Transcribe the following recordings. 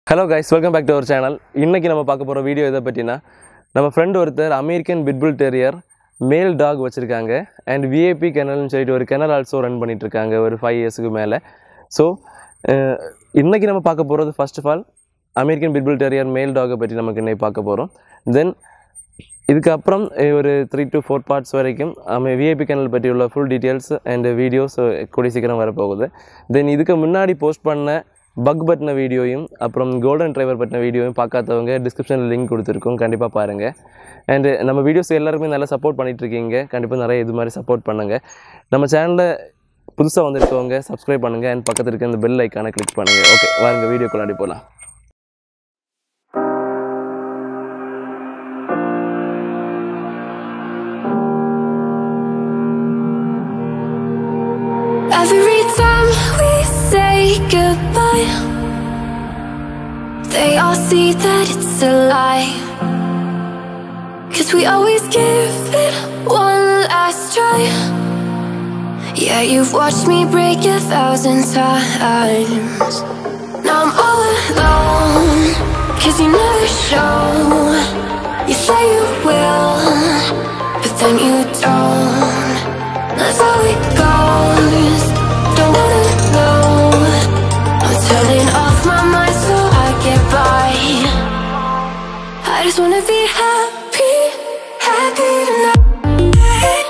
Hello guys welcome back to our channel இன்றைக்கி நம்ம பார்க்க போகிற வீடியோ இதை பற்றினா நம்ம ஃப்ரெண்ட் ஒருத்தர் American pit bull terrier male dog வச்சுருக்காங்க அண்ட் விஏபி கெனல்னு சொல்லிட்டு ஒரு கெனல் ஆல்சோ ரன் பண்ணிட்டு இருக்காங்க ஒரு ஃபைவ் இயர்ஸுக்கு மேலே ஸோ இன்றைக்கி நம்ம பார்க்க போகிறது first of all American pit bull terrier male டாகை பற்றி நமக்கு இன்னைக்கு பார்க்க போகிறோம் தென் இதுக்கப்புறம் அஹ், ஒரு த்ரீ டு ஃபோர் பார்ட்ஸ் வரைக்கும் நம்ம விஐபி சேனல் பற்றி உள்ள ஃபுல் டீட்டெயில்ஸ் அண்ட் வீடியோஸ் கூடிய சீக்கிரம் வரப்போகுது தென் இதுக்கு முன்னாடி போஸ்ட் பண்ண பக் பட்டின வீடியோயும் அப்புறம் கோல்டன் டிரைவர் பட்டின வீடியோயும் பார்க்காதவங்க டிஸ்கிரிப்ஷனில் லிங்க் கொடுத்துருக்கோம் கண்டிப்பாக பாருங்கள் அண்டு நம்ம வீடியோஸ் எல்லாருமே நல்லா சப்போர்ட் பண்ணிட்டு இருக்கீங்க கண்டிப்பாக நிறைய இது மாதிரி சப்போர்ட் பண்ணுங்கள் நம்ம சேனலில் புதுசாக வந்திருக்கவங்க சப்ஸ்கிரைப் பண்ணுங்கள் அண்ட் பக்கத்தில் இருக்க இந்த பெல் ஐக்கானை கிளிக் பண்ணுங்கள் ஓகே வாருங்க வீடியோக்குள்ளாடி போகலாம் Every time we say goodbye, they all see that it's a lie. Cause we always give it one last try. Yeah, you've watched me break a thousand times. Now I'm all alone, cause you never show. You say you will, but then you don't. That's how it goes. Don't wanna know. I'm turning off my mind so I get by. I just wanna be happy, happy tonight.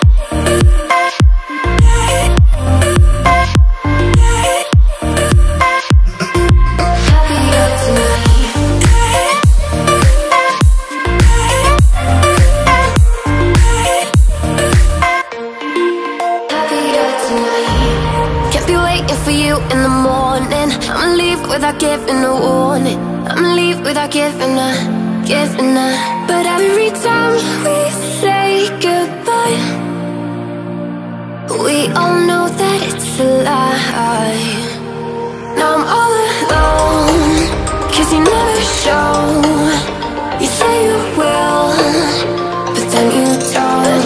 Happier happier tonight. Can't be waiting for you in the morning. I'ma leave without giving a warning. I'ma leave without giving a, giving a. But every time we say goodbye, we all know that it's a lie. Now I'm all alone, cause you never show. You say you will, but then you don't.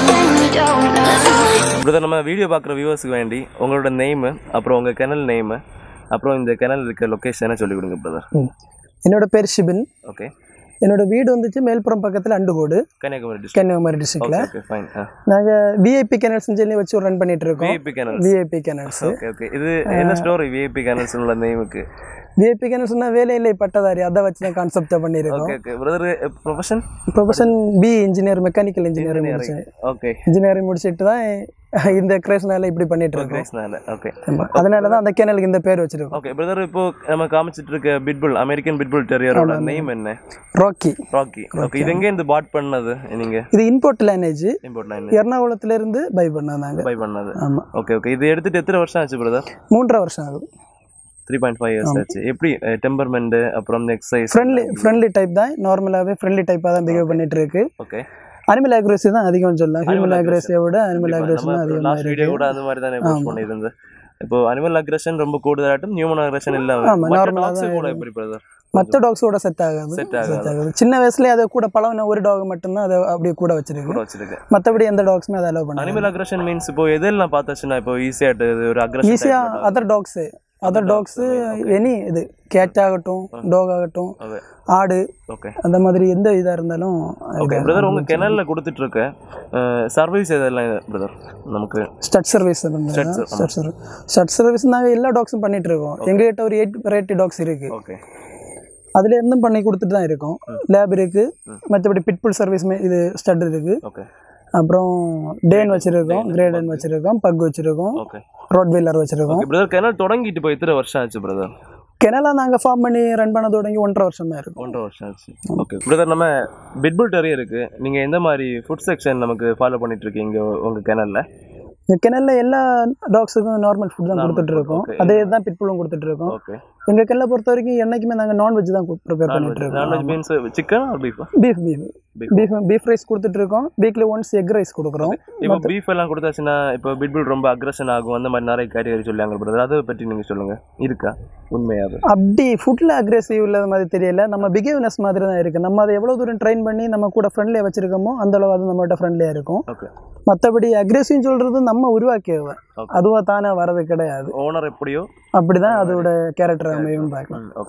That's all I brother நம்ம video பார்க்குற வியூவர்ஸுக்கு வேண்டி உங்களோட name அப்புறம் உங்கள் kennel name அப்புறம் இந்த kennel இருக்க லொக்கேஷனை சொல்லிக் கொடுங்க பிரதர் ம். என்னோட பேர் ஷிபின் ஓகே என்னோட வீடு வந்துச்சு மேல்புறம் பக்கத்தில் அண்டுகோடு கன்னியாகுமரி டிஸ்ட்ரிக்ட் கன்னியாகுமரி டிஸ்ட்ரிக்ட்ல ஓகே ஃபைன் ஆ நாங்கள் விஐபி கேனல்ஸ் சொல்லி வச்சு ரன் பண்ணிட்டு இருக்கோம் VIP kennel VIP kennels okay okay இது என்ன ஸ்டோரி விஐபி கேனல்ஸ் உள்ள நேமுக்கு விஐபி கேனல்ஸ்னா வேலையில்லை பட்டதாரி அதை வச்சு தான் கான்செப்டை பண்ணியிருக்கோம் okay okay brother profession profession B engineer mechanical engineering முடிச்சேன் ஓகே இன்ஜினியரிங் முடிச்சிட்டு தான் இந்த கிரேஸ்னால இப்படி பண்ணிட்டு இருக்கோம் கிரேஸ்னால ஓகே ஆமா. அதனால தான் அந்த கேனலுக்கு இந்த பேர் வச்சிருக்கோம் ஓகே பிரதர் இப்போ நம்ம காமிச்சிட்டு இருக்க பிட்புல் அமெரிக்கன் பிட்புல் டெரியரோட நேம் என்ன ராக்கி ராக்கி ஓகே இது எங்க இருந்து பாட் பண்ணது நீங்க இது இம்போர்ட் லேனேஜ் இம்போர்ட் லைன் எர்ணாகுளத்துல இருந்து பை பண்ணாங்க பை பண்ணது ஆமா ஓகே ஓகே இது எடுத்துட்டு எத்தனை வருஷம் ஆச்சு பிரதர் மூன்றரை வருஷம் ஆகுது த்ரீ பாயிண்ட் ஃபைவ் இயர்ஸ் ஆச்சு எப்படி டெம்பர்மெண்ட் அப்புறம் எக்ஸசைஸ் ஃப்ரெண்ட்லி ஃப்ரெண்ட்லி டைப் தான் நார்மலாகவே ஃப்ரெண்ட்லி டைப்பாக தான் பிஹேவ் பண்ணிட்டு இருக்கு ஓகே அனிமல் அக்ரஸி தான் அதிகம்னு சொல்லலாம் ஹியூமன் அக்ரஸியை விட அனிமல் அக்ரஸி தான் அதிகமாக லாஸ்ட் வீடியோ இருக்கு கூட அது மாதிரி தானே போஸ்ட் பண்ணியிருந்தது இப்போ அனிமல் அக்ரஷன் ரொம்ப கூடுதலாட்டும் ஹியூமன் அக்ரஷன் இல்லாம ஆமா, மற்ற normal ஆ dogs தான் கூட எப்படி பிரதர் மற்ற டாக்ஸோட செட் ஆகாது Set செட் ஆகாது சின்ன வயசுலயே அதை கூட பழகின ஒரு டாக் மட்டும்தான் அதை அப்படியே கூட வச்சிருக்கு வச்சிருக்கு மற்றபடி எந்த டாக்ஸுமே அதை அலோவ் பண்ணாங்க அனிமல் அக்ரஷன் மீன்ஸ் இப்போ எதெல்லாம் பார்த்தாச்சுன்னா இப்போ ஈஸியாட்டு ஒரு அக்ரஷன் ஈஸியாக other dogs other dogs any இது கேட் ஆகட்டும் டாக் ஆகட்டும் ஓகே ஆடு ஓகே அந்த மாதிரி எந்த இதாக இருந்தாலும் ஓகே பிரதர் உங்க கிணல்ல கொடுத்துட்டு இருக்க சர்வீஸ் எதெல்லாம் பிரதர் நமக்கு stud service stud service stud service நாங்கள் எல்லா டாக்ஸும் பண்ணிட்டு இருக்கோம் எங்ககிட்ட ஒரு எயிட் வெரைட்டி டாக்ஸ் இருக்கு ஓகே அதுல இருந்தும் பண்ணி கொடுத்துட்டு தான் இருக்கோம் லேப் இருக்கு மற்றபடி பிட்புல் சர்வீஸ் இது ஸ்டட் இருக்கு ஓகே அப்புறம் டேன் வச்சிருக்கோம் கிரேடன் வச்சிருக்கோம் பக் வச்சிருக்கோம் ஓகே ரோட் வீலர் வச்சிருக்கோம் ஓகே பிரதர் கிணல் தொடங்கிட்டு போய் எத்தனை வருஷம் ஆச்சு பிரதர் கெனலா நாங்கள் ஃபார்ம் பண்ணி ரன் பண்ண தொடங்கி ஒன்றரை வருஷம் தான் இருக்கும் ஒன்றரை வருஷம் ஆச்சு ஓகே பிரதர் நம்ம பிட்புல் டெரியர் இருக்கு நீங்க எந்த மாதிரி ஃபுட் செக்ஷன் நமக்கு ஃபாலோ பண்ணிட்டு இருக்கீங்க உங்க கிணல்ல இந்த கெனல்ல எல்லா டாக்ஸுக்கும் நார்மல் ஃபுட் தான் கொடுத்துட்டு இருக்கோம் okay. அதே தான் பிட்புல்லும் கொடுத்துட்டு இருக்கோம் ஓகே எங்க கெல்ல பொறுத்த வரைக்கும் என்னைக்குமே நாங்கள் நான்வெஜ் தான் ப்ரிப்பேர் பண்ணிட்டு இருக்கோம் நான்வெஜ் மீன்ஸ் சிக்கன் ஆர் பீஃபா beef beef beef beef rice கொடுத்துட்டு இருக்கோம் வீக்லி ஒன்ஸ் எக் ரைஸ் கொடுக்குறோம் இப்போ பீஃப் எல்லாம் கொடுத்தாச்சுன்னா இப்போ பிட்புல் ரொம்ப அக்ரஷன் ஆகும் அந்த மாதிரி நிறைய கேட்டகரி சொல்லுவாங்க பிரதர் அதை பற்றி நீங்க சொல்லுங்க இருக்கா உண்மையா அது அப்படி ஃபுட்டில் அக்ரெசிவ் இல்லாத மாதிரி தெரியல நம்ம பிஹேவ்னஸ் மாதிரி தான் இருக்குது நம்ம அதை எவ்வளோ தூரம் ட்ரெயின் பண்ணி நம்ம கூட ஃப்ரெண்ட்லியாக வச்சிருக்கோமோ அந்த அளவு அது நம்மகிட்ட ஃப்ரெண்ட்லியாக இருக்கும் ஓகே மற்றபடி அக்ரெசிவ்னு சொல்கிறது நம்ம உருவாக்கியது Okay. அதுவாக தானே வர்றது கிடையாது ஓனர் எப்படியோ அப்படி தான் அதோட கேரக்டர் அமையும் பார்க்கலாம் ஓகே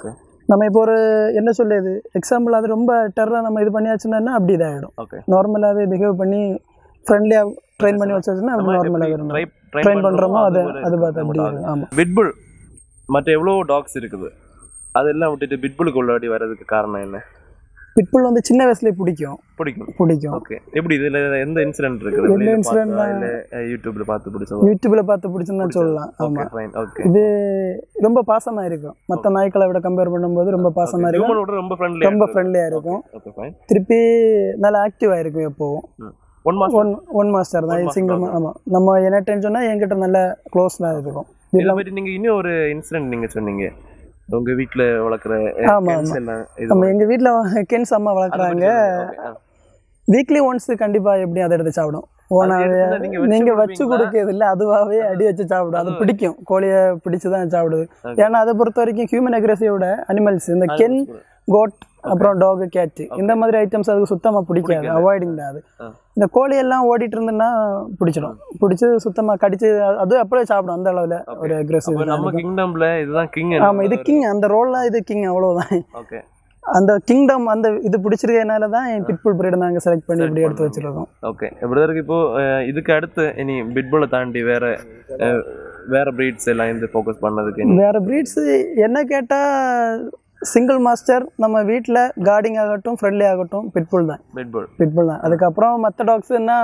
நம்ம இப்போ ஒரு என்ன சொல்லுது எக்ஸாம்பிள் அது ரொம்ப டெரராக நம்ம இது பண்ணியாச்சுன்னா அப்படி இதாகிடும் ஓகே நார்மலாகவே பிஹேவ் பண்ணி ஃப்ரெண்ட்லியாக ட்ரெயின் பண்ணி வச்சாச்சுன்னா அப்படி நார்மலாக வரும் ட்ரெயின் பண்ணுறோமோ அது அது பார்த்து அப்படி இருக்கும் ஆமாம் பிட்புல் மற்ற எவ்வளோ டாக்ஸ் இருக்குது அதெல்லாம் விட்டுட்டு பிட்புலுக்கு உள்ளாடி வர்றதுக்கு காரணம் என்ன பிட்புல் வந்து சின்ன வயசுலேயே பிடிக்கும் பிடிக்கும் பிடிக்கும் ஓகே எப்படி இதுல எந்த இன்சிடென்ட் இருக்குது எந்த வெளியில incident பார்த்தா தான்? இல்ல யூடியூப்ல பார்த்து பிடிச்சதா யூடியூப்ல பார்த்து பிடிச்சுன்னு சொல்லலாம் ஓகே ஆமாம் ஃபைன் ஓகே இது ரொம்ப பாசமா இருக்கும் மற்ற நாய்க்களை விட கம்பேர் பண்ணும்போது ரொம்ப பாசமா இருக்கும் ஹியூமனோட ரொம்ப ஃப்ரெண்ட்லியா ரொம்ப ஃப்ரெண்ட்லியா இருக்கும் ஓகே ஃபைன் திருப்பி நல்லா ஆக்டிவா இருக்கும் எப்போவும் ஒன் மாசம் ஒன் ஒன் மாஸ்டர் தான் சிங்கிள் ஆமா நம்ம என்ன டென்ஷன்னா என்கிட்ட நல்ல க்ளோஸ் தான் இருக்கும் இதை பத்தி நீங்க இன்னும் ஒரு இன்சிடென்ட் நீங்க சொன்னீங்க உங்க வீட்ல வளர்க்குற ஆமா, cats எல்லாம் இது நம்ம எங்க வீட்ல கென்ஸ் அம்மா வளர்க்குறாங்க Okay, ஆ. வீக்லி ஒன்ஸ் கண்டிப்பா எப்படி அதை எடுத்து சாப்பிடும் ஓனாவே எடுத்து நீங்க வச்சு நீங்க வச்சு கொடுப்பீங்களா? கொடுக்கிறது இல்ல அதுவாகவே அடி வச்சு சாப்பிடும் அது பிடிக்கும் கோழியை பிடிச்சு தான் சாப்பிடுது Okay. ஏன்னா அதை பொறுத்த வரைக்கும் ஹியூமன் அக்ரெசிவோட அனிமல்ஸ் இந்த கென் கோட் அப்புறம் டாக் கேட் இந்த மாதிரி ஐட்டம்ஸ் அதுக்கு சுத்தமா பிடிக்காது அவாய்டிங் தான் அது ஆ. இந்த கோழி எல்லாம் ஓடிட்டு இருந்ததுன்னா பிடிச்சிடும் பிடிச்சி சுத்தமா கடிச்சு அது- அது அப்படியே சாப்பிடும் அந்த அளவுல ஒரு அப்ப அக்ரெசிவ் நம்ம கிங்டம்ல இதுதான் கிங் ஆமா இது கிங் அந்த ரோல்ல இது கிங் அவ்வளவுதான் ஓகே அந்த கிங்டம் அந்த இது பிடிச்சிருக்கனால தான் என் பிட்புல் பிரீடு நாங்க செலக்ட் பண்ணி இப்படி எடுத்து வச்சிருக்கோம் ஓகே பிரதருக்கு இப்போ அஹ், இதுக்கு அடுத்து இனி பிட்புல்லை தாண்டி வேற அஹ், வேற பிரீட்ஸ் எல்லாம் இந்த ஃபோக்கஸ் பண்ணதுக்கு என்ன? வேற பிரீட்ஸ் என்ன கேட்டா சிங்கிள் மாஸ்டர் நம்ம வீட்டில் கார்டிங் ஆகட்டும் ஃப்ரெண்ட்லி ஆகட்டும் பிட்புல் தான் பிட்புல் பிட்புல் தான் அதுக்கப்புறம் மற்ற டாக்ஸ்னா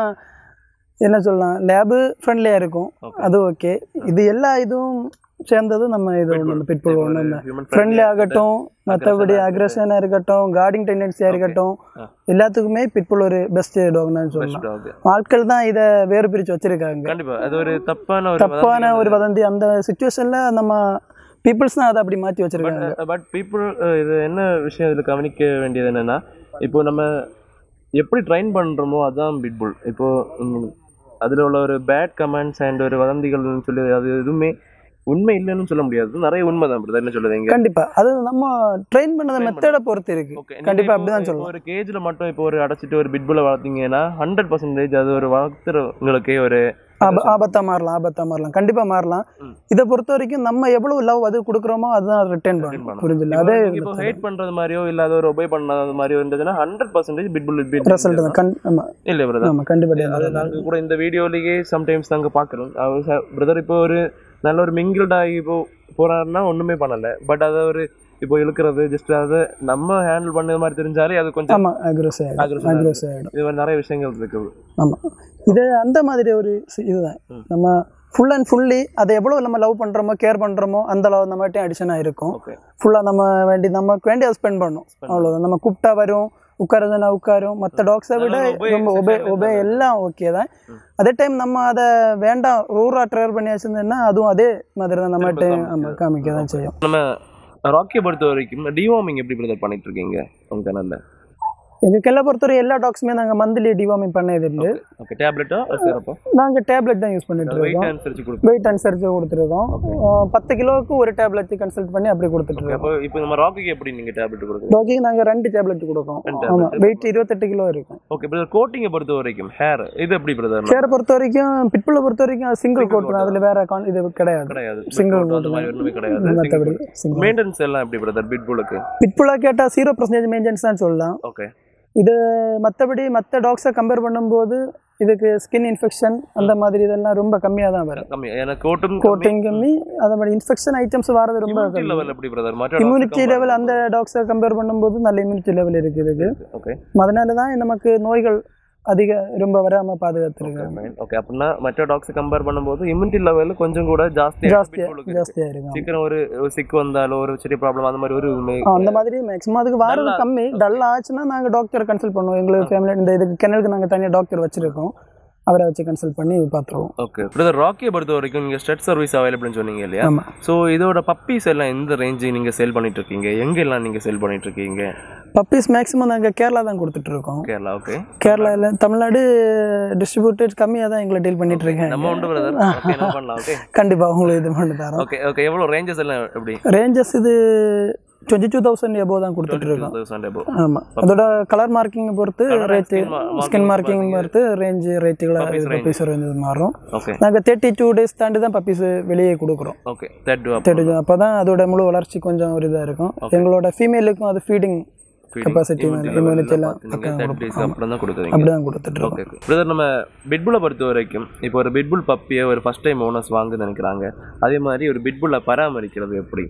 என்ன சொல்லலாம் லேபு ஃப்ரெண்ட்லியாக இருக்கும் அது ஓகே இது எல்லா இதுவும் சேர்ந்தது நம்ம இது ஒன்று பிட்புல் ஒன்று இல்லை human ஃப்ரெண்ட்லி ஆகட்டும் மற்றபடி அக்ரெஷனாக இருக்கட்டும் கார்டிங் டெண்டன்சியாக இருக்கட்டும் ஆ. எல்லாத்துக்குமே பிட்புல் ஒரு பெஸ்ட் டாக்னு சொல்லலாம் dog. ஆட்கள் தான் இதை வேறு பிரித்து வச்சிருக்காங்க கண்டிப்பா அது ஒரு தப்பான ஒரு தப்பான ஒரு வதந்தி அந்த சுச்சுவேஷன்ல நம்ம பீப்புள்ஸ் தான் அதை அப்படி மாற்றி வச்சிருக்காங்க பட் பீப்புள் இது என்ன விஷயம் இதில் கவனிக்க வேண்டியது என்னன்னா இப்போ நம்ம எப்படி ட்ரைன் பண்றோமோ அதான் பிட்புல் இப்போ ம், அதுல உள்ள ஒரு பேட் கமெண்ட்ஸ் அண்ட் ஒரு வதந்திகள்னு சொல்லி அது எதுவுமே உண்மை இல்லைன்னு சொல்ல முடியாது நிறைய உண்மை தான் பிரதர் என்ன சொல்லுவீங்க கண்டிப்பா அது நம்ம ட்ரெயின் பண்ணத மெத்தடை பொறுத்து இருக்கு ஓகே கண்டிப்பா அப்படிதான் சொல்லலாம் ஒரு கேஜ்ல மட்டும் இப்போ ஒரு அடைச்சிட்டு ஒரு பிட்புல வளர்த்தீங்கன்னா ஹண்ட்ரட் பர்சன்டேஜ் அது ஒரு வளர்த்துறவங்களுக்கே ஒரு ஆப- ஆபத்தா மாறலாம் ஆபத்தா மாறலாம் கண்டிப்பா மாறலாம் ம். இதை பொறுத்த வரைக்கும் நம்ம எவ்வளவு லவ் அது கொடுக்குறோமோ அதுதான் ரிட்டர்ன் பண்ணும் பண்ணணும். புரிஞ்சுல இப்போ அதே நீங்க இப்போ ஹேட் பண்றது மாதிரியோ இல்ல அது ஒரு ஒபே பண்ணாத மாதிரியோ இருந்ததுன்னா ஹண்ட்ரட் பர்சன்டேஜ் பிட்புல் ரிசல்ட் தான் கண் ஆமா இல்ல பிரதர் ஆமா கண்டிப்பா அது நாங்க கூட இந்த வீடியோலயே சம்டைம்ஸ் நாங்க பாக்குறோம் அவர் பிரதர் இப்போ ஒரு நல்ல ஒரு மிங்கிள்ட் ஆகி இப்போ போறாருன்னா ஒண்ணுமே பண்ணல பட் அதை ஒரு இப்போ இழுக்கிறது ஜஸ்ட் அதை நம்ம ஹேண்டில் பண்ணது மாதிரி தெரிஞ்சாலே அது கொஞ்சம் ஆமா அக்ரோஸ் ஆயிடும் Aggressive ஆ அக்ரோஸ் ஆயிடும் இது மாதிரி நிறைய விஷயங்கள் இருக்குது ஆமா இது அந்த மாதிரி ஒரு சி- இதுதான் ம். நம்ம ஃபுல் அண்ட் ஃபுல்லி அதை எவ்வளவு நம்ம லவ் பண்றோமோ கேர் பண்றோமோ அந்த அளவு நம்மகிட்ட அடிஷனாக இருக்கும் ஓகே ஃபுல்லாக நம்ம வேண்டி நமக்கு வேண்டி அதை ஸ்பெண்ட் பண்ணணும் அவ்வளோதான் நம்ம கூப்பிட்டா வரும் உட்காரதுனா உட்காரும் மற்ற டாக்ஸை விட அதெல்லாம் obey ரொம்ப ஒபே exercise ஒபே எல்லாம் ஓகே தான் ம். அதே டைம் நம்ம அதை வேண்டாம் ரூரா ட்ரைவர் பண்ணி வச்சிருந்தோம்னா அதுவும் அதே மாதிரி தான் நம்மகிட்ட நம்ம காமிக்க தான் செய்யும் நம்ம ராக்கியை பொறுத்த வரைக்கும் டிவார்மிங் எப்படி பிரதர் பண்ணிட்டு இருக்கீங்க உங்க சேனல்ல எங்கள் கெல்லை பொறுத்தவரை எல்லா டாக்ஸுமே நாங்கள் மந்த்லி டிவார்மிங் பண்ணது இல்லை ஓகே டேப்லெட்டா சிறப்பா நாங்கள் டேப்லெட் தான் யூஸ் பண்ணிட்டு வெயிட் இருக்கோம் அனுசரிச்சு கொடுப்போம் வெயிட் அனுசரித்து கொடுத்துருக்கோம் அஹ் பத்து கிலோவுக்கு ஒரு டேப்லெட் கன்சல்ட் பண்ணி அப்படி கொடுத்துட்டு இருக்கோம் அப்போ இப்போ நம்ம ராக்கிக்கு எப்படி நீங்க டேப்லெட் கொடுக்குறீங்க டாக்கிக்கு நாங்கள் ரெண்டு டேப்லெட் கொடுக்கோம் ரெண்டு ஆமாம் tablet. வெயிட் இருபத்தெட்டு கிலோ இருக்கும் ஓகே பிரதர் கோட்டிங்கை பொறுத்த வரைக்கும் ஹேர் இது எப்படி பிரதர் சேரை பொறுத்த வரைக்கும் பிட்புல்லை பொறுத்த வரைக்கும் சிங்கிள் Single கோட் coat. அதில் வேற கான் இது கிடையாது கிடையாது Single Bit bolt coat அந்த மாதிரி ஒண்ணுமே கிடையாது மற்றபடி சிங்கிள் மெயின்டெனன்ஸ் எல்லாம் எப்படி பிரதர் பிட்புலுக்கு பிட்புல்லா கேட்டால் ஜீரோ பர்சன்டேஜ் மெயின்டெனன்ஸ் தான் சொல்லலாம் ஓகே இது மற்றபடி மற்ற டாக்ஸை கம்பேர் பண்ணும்போது இதுக்கு ஸ்கின் இன்ஃபெக்ஷன் அந்த மாதிரி இதெல்லாம் ரொம்ப கம்மியாக தான் வரும் கம்மி எனக்கு கோட்டும் கோட்டிங் கம்மி அதே மாதிரி இன்ஃபெக்ஷன் ஐட்டம்ஸ் வரது ரொம்ப இம்யூனிட்டி லெவல் எப்படி பிரதர் மற்ற இம்யூனிட்டி லெவல் அந்த டாக்ஸை கம்பேர் பண்ணும்போது நல்ல இம்யூனிட்டி லெவல் இருக்குது இதுக்கு ஓகே அதனால தான் நமக்கு நோய்கள் அதிக ரொம்ப வராமல் பாதுகாத்துருக்காங்க ஓகே அப்படின்னா மற்ற டாக்ஸ் கம்பேர் பண்ணும்போது இம்யூனிட்டி லெவல் கொஞ்சம் கூட ஜாஸ்தி ஜாஸ்தியாக ஜாஸ்தியாக இருக்கும் சீக்கிரம் ஒரு சிக் வந்தாலோ ஒரு சிறிய ப்ராப்ளம் அந்த மாதிரி ஒரு இதுவுமே ஆ, அந்த மாதிரி மேக்ஸிமம் அதுக்கு வாரது Dull ஆ- கம்மி டல் ஆச்சுன்னா நாங்கள் டாக்டர் கன்சல்ட் பண்ணுவோம் எங்களுக்கு ஃபேமிலி இந்த இதுக்கு கிணறுக்கு நாங்கள் தனியாக டாக்டர் வச்சிருக்கோம் அவரை வச்சு கன்சல்ட் பண்ணி பார்த்துருவோம் ஓகே பிரதர் ராக்கியை பொறுத்த வரைக்கும் நீங்கள் ஸ்டெட் சர்வீஸ் அவைலபிள்னு சொன்னீங்க இல்லையா ஆமாம் ஸோ இதோட பப்பீஸ் எல்லாம் எந்த ரேஞ்சு நீங்கள் சேல் பண்ணிட்டு இருக்கீங்க எங்கெல்லாம் நீங்கள் சேல் பண்ணிட்டு இருக்கீங்க பப்பீஸ் மேக்ஸிமம் நாங்கள் கேரளா தான் கொடுத்துட்ருக்கோம் கேரளா ஓகே கேரளாவில் தமிழ்நாடு டிஸ்ட்ரிபியூட்டட் கம்மியாக தான் எங்களை டீல் பண்ணிட்டு இருக்கேன் நம்ம உண்டு பிரதர் ஓகே நம்ம பண்ணலாம் ஓகே கண்டிப்பாக உங்களுக்கு இது பண்ணி தரோம் ஓகே ஓகே எவ்வளோ ரேஞ்சஸ் எல்லாம் எப்படி ரேஞ்சஸ் இது டுவெண்ட்டி டூ தௌசண்ட் எபோ தான் கொடுத்துட்டு இருக்கோம் தௌசண்ட் எபோ ஆமாம் அதோட கலர் மார்க்கிங் பொறுத்து rate skin ma- skin marking பொறுத்து ரேஞ்சு ரேட்டுகளை பப்பீஸ் ரேஞ்சு மாறும் ஓகே நாங்கள் தேர்ட்டி டூ டேஸ் தாண்டி தான் பப்பீஸ் வெளியே கொடுக்குறோம் ஓகே தேர்ட் டூ தேர்ட்டி அப்போ தான் அதோட முழு வளர்ச்சி கொஞ்சம் ஒரு இதாக இருக்கும் எங்களோட ஃபீமேலுக்கும் அது ஃபீடிங் கெப்பாசிட்டி இம்யூனிட்டி எல்லாம் பக்கம் தேர்ட் டேஸ் அப்புறம் தான் கொடுக்குறீங்க அப்படி தான் கொடுத்துட்டு இருக்கோம் ஓகே பிரதர் நம்ம பிட்புல்லை பொறுத்த வரைக்கும் இப்போ ஒரு பிட்புல் பப்பியை ஒரு ஃபர்ஸ்ட் டைம் ஓனர்ஸ் வாங்க நினைக்கிறாங்க அதே மாதிரி ஒரு பிட்புல்லை பராமரிக்கிறது எப்படி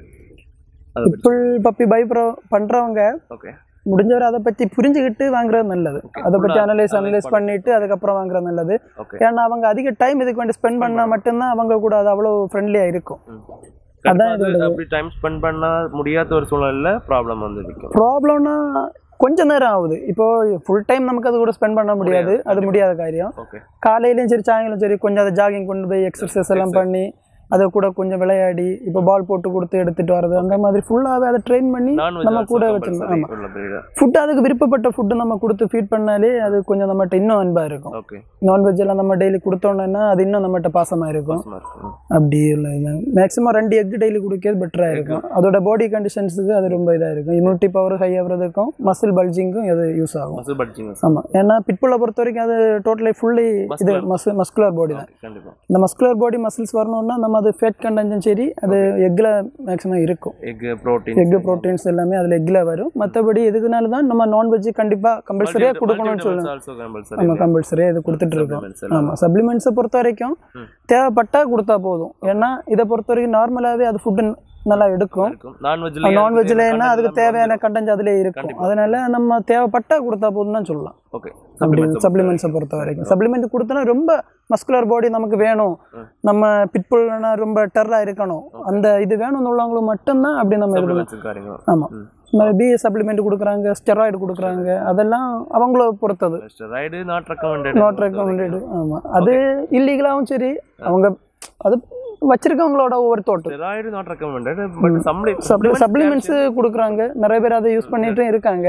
அதை பற்றி புல் பப்பி பைப்ரோ பண்ணுறவங்க ஓகே முடிஞ்சவரை அதை பற்றி புரிஞ்சுக்கிட்டு வாங்குறது நல்லது அதை பற்றி அனலைஸ் அனலைஸ் பண்ணிட்டு அதுக்கப்புறம் வாங்குறது நல்லது ஓகே ஏன்னா அவங்க அதிக டைம் இதுக்கு வேண்டி ஸ்பெண்ட் பண்ணால் மட்டும்தான் அவங்க கூட அது அவ்வளோ ஃப்ரெண்ட்லியாக இருக்கும் கண்டிப்பா அது அப்படி டைம் ஸ்பெண்ட் பண்ண முடியாத ஒரு சூழ்நிலையில ப்ராப்ளம் வந்து நிற்கும் ப்ராப்ளம்னா கொஞ்ச நேரம் ஆகுது இப்போ ஃபுல் டைம் நமக்கு அது கூட ஸ்பெண்ட் பண்ண முடியாது அது முடியாத காரியம் ஓகே காலையிலயும் சரி சாயங்காலம் சரி கொஞ்சம் அதை ஜாகிங் கொண்டு போய் எக்ஸசைஸ் எல்லாம் பண்ணி அதை கூட கொஞ்சம் விளையாடி இப்போ பால் போட்டு கொடுத்து எடுத்துட்டு வர்றது அந்த மாதிரி ஃபுல்லாகவே அதை ட்ரெயின் பண்ணி நம்ம கூட வச்சிருந்தோம் ஆமாம் உள்ள பிரீடா ஃபுட் அதுக்கு விருப்பப்பட்ட ஃபுட்டு நம்ம கொடுத்து ஃபீட் பண்ணாலே அது கொஞ்சம் நம்மகிட்ட இன்னும் அன்பாக இருக்கும் ஓகே நான்வெஜ் எல்லாம் நம்ம டெய்லி கொடுத்தோம்னா அது இன்னும் நம்மகிட்ட பாசமாக இருக்கும் அப்படி இல்லை மேக்ஸிமம் ரெண்டு எக் டெய்லி குடிக்கிறது பெட்டராக இருக்கும் அதோட பாடி கண்டிஷன்ஸுக்கு அது ரொம்ப இதாக இருக்கும் இம்யூனிட்டி பவர் ஹை ஆகிறதுக்கும் மசில் பல்ஜிங்க்கும் அது யூஸ் ஆகும் மசு படிச்சிங்க ஆமாம் ஏன்னா பிட்புல்லை பொறுத்த வரைக்கும் அது டோட்டலி ஃபுல்லி இது மஸ் மஸ்குலர் பாடி தான் கண்டிப்பா இந்த மஸ்குலர் பாடி மசில்ஸ் வரணும்னா நம்ம அது ஃபேட் கண்டென்ட்டும் சரி அது எக்கில் மேக்ஸிமம் இருக்கும் எக் ப்ரோட்டீன் எக் ப்ரோட்டீன்ஸ் எல்லாமே அதில் எக்கில் வரும் மற்றபடி இதுக்குனால தான் நம்ம நான்வெஜ் கண்டிப்பாக கம்பல்சரியாக கொடுக்கணும்னு சொல்லுவோம் ஆல்சோ கம்பல்சரி நம்ம கம்பல்சரியாக இது கொடுத்துட்டு இருக்கோம் ஆமாம் சப்ளிமெண்ட்ஸை பொறுத்த வரைக்கும் தேவைப்பட்டா கொடுத்தா போதும் ஏன்னா இதை பொறுத்த வரைக்கும் நார்மலாகவே அது ஃபுட்டு நல்லா எடுக்கும் இருக்கும் நான்வெஜ்ல நான்வெஜ்ல என்ன அதுக்கு தேவையான கண்டென்ட் அதிலே இருக்கும் அதனால நம்ம தேவைப்பட்டா கொடுத்தா போதும் தான் சொல்லலாம் ஓகே அப்படி சப்ளிமெண்ட்ஸை பொறுத்த வரைக்கும் சப்ளிமெண்ட் கொடுத்தனா ரொம்ப மஸ்குலர் பாடி நமக்கு வேணும் நம்ம பிட்புல்னா ரொம்ப டெர்ராக இருக்கணும் அந்த இது வேணும்னு உள்ளவங்களுக்கு மட்டும்தான் அப்படி நம்ம இது பண்ணலாம் வச்சிருக்காருங்க ஆமாம் பிஏ சப்ளிமெண்ட் கொடுக்குறாங்க ஸ்டெராய்டு கொடுக்குறாங்க அதெல்லாம் அவங்கள பொறுத்தது ரைடு நாட் ரெக்கமெண்டட் நாட் ரெக்கமெண்டடு ஆமாம் அது இல்லீகலாகவும் சரி அவங்க அது வச்சிருக்கவங்களோட ஒவ்வொரு தோட்டம் ஸ்டெராய்டு நாட் ரெக்கமெண்டட் பட் சம்ளி சப்ளி சப்ளிமெண்ட்ஸு கொடுக்குறாங்க நிறைய பேர் அதை யூஸ் பண்ணிட்டும் இருக்காங்க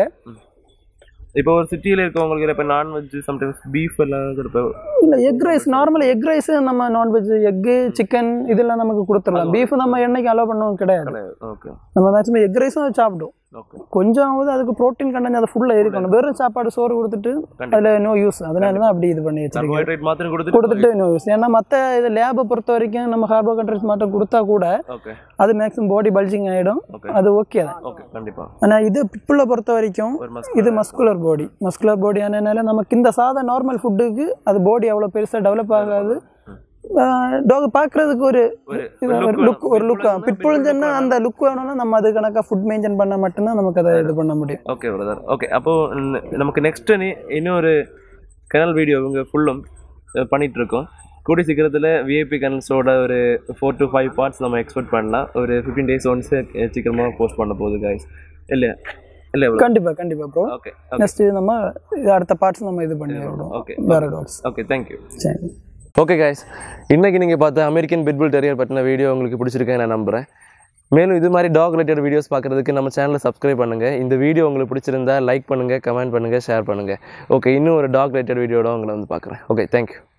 இப்போ ஒரு சிட்டியில் இருக்கவங்களுக்கு இப்போ நான்வெஜ் சம்டைம்ஸ் பீஃப் எல்லாம் இப்போ இல்லை egg rice normal egg rice நம்ம நான்வெஜ் எக்கு சிக்கன் இதெல்லாம் நமக்கு கொடுத்துடலாம் பீஃப் நம்ம என்னைக்கு அலோவ் பண்ணவும் கிடையாது ஓகே நம்ம மேக்ஸிமம் எக் ரைஸும் அது சாப்பிடும் ஓகே கொஞ்சமாவது அதுக்கு ப்ரோட்டீன் கண்டென்ட் அது ஃபுல்லாக இருக்கணும் வெறும் சாப்பாடு சோறு கொடுத்துட்டு அதில் நோ யூஸ் அதனால தான் அப்படி இது பண்ணி வச்சிருக்கேன் கார்போஹைட்ரேட் மாத்திரம் கொடுத்துட்டு கொடுத்துட்டு நோ யூஸ் ஏன்னா மற்ற இது லேபை பொறுத்த வரைக்கும் நம்ம கார்போஹைட்ரேட்ஸ் மட்டும் கொடுத்தா கூட ஓகே அது மேக்ஸிமம் பாடி பல்ஜிங் ஆகிடும் Okay. அது ஓகே தான் ஓகே கண்டிப்பா ஆனால் இது பிப்புளை பொறுத்த வரைக்கும் ஒரு மஸ்க் இது மஸ்குலர் பாடி மஸ்குலர் பாடி ஆனதுனால நமக்கு இந்த சாதா நார்மல் ஃபுட்டுக்கு அது பாடி அவ்வளோ பெருசாக டெவலப் ஆகாது டாக் பார்க்குறதுக்கு ஒரு லுக் ஒரு லுக் பிட்புழுஞ்சன்னா அந்த லுக் வேணும்னா நம்ம அது கணக்காக ஃபுட் மெயின்டைன் பண்ணால் மட்டும்தான் நமக்கு அதை இது பண்ண முடியும் ஓகே பிரதர் ஓகே அப்போ ந- நமக்கு நெக்ஸ்ட் இன்னொரு கனல் வீடியோ இவங்க ஃபுல்லும் பண்ணிட்டு இருக்கோம் கூடிய சீக்கிரத்தில் விஐபி கனல்ஸோட ஒரு ஃபோர் டு ஃபைவ் பார்ட்ஸ் நம்ம எக்ஸ்பெக்ட் பண்ணலாம் ஒரு ஃபிஃப்டீன் டேஸ் ஒன்ஸ் சீக்கிரமாக போஸ்ட் பண்ண போகுது guys இல்லையா இல்லை கண்டிப்பாக கண்டிப்பாக ப்ரோ ஓகே நெக்ஸ்ட் நம்ம இது அடுத்த பார்ட்ஸ் நம்ம இது பண்ணி விடுவோம் ஓகே வேறு டாக்ஸ் ஓகே தேங்க்யூ சரி ஓகே guys இன்னைக்கு நீங்கள் பார்த்த அமெரிக்கன் பிட்புல் டெரியர் பற்றின வீடியோ உங்களுக்கு பிடிச்சிருக்கேன் நான் நம்புகிறேன் மேலும் இது மாதிரி டாக் ரிலேட்டட் வீடியோஸ் பார்க்குறதுக்கு நம்ம சேனலை சப்ஸ்கிரைப் பண்ணுங்கள் இந்த வீடியோ உங்களுக்கு பிடிச்சிருந்தா லைக் பண்ணுங்கள் கமெண்ட் பண்ணுங்கள் ஷேர் பண்ணுங்கள் ஓகே இன்னும் ஒரு டாக் ரிலேட்டட் வீடியோட உங்களை வந்து பார்க்குறேன் ஓகே தேங்க்யூ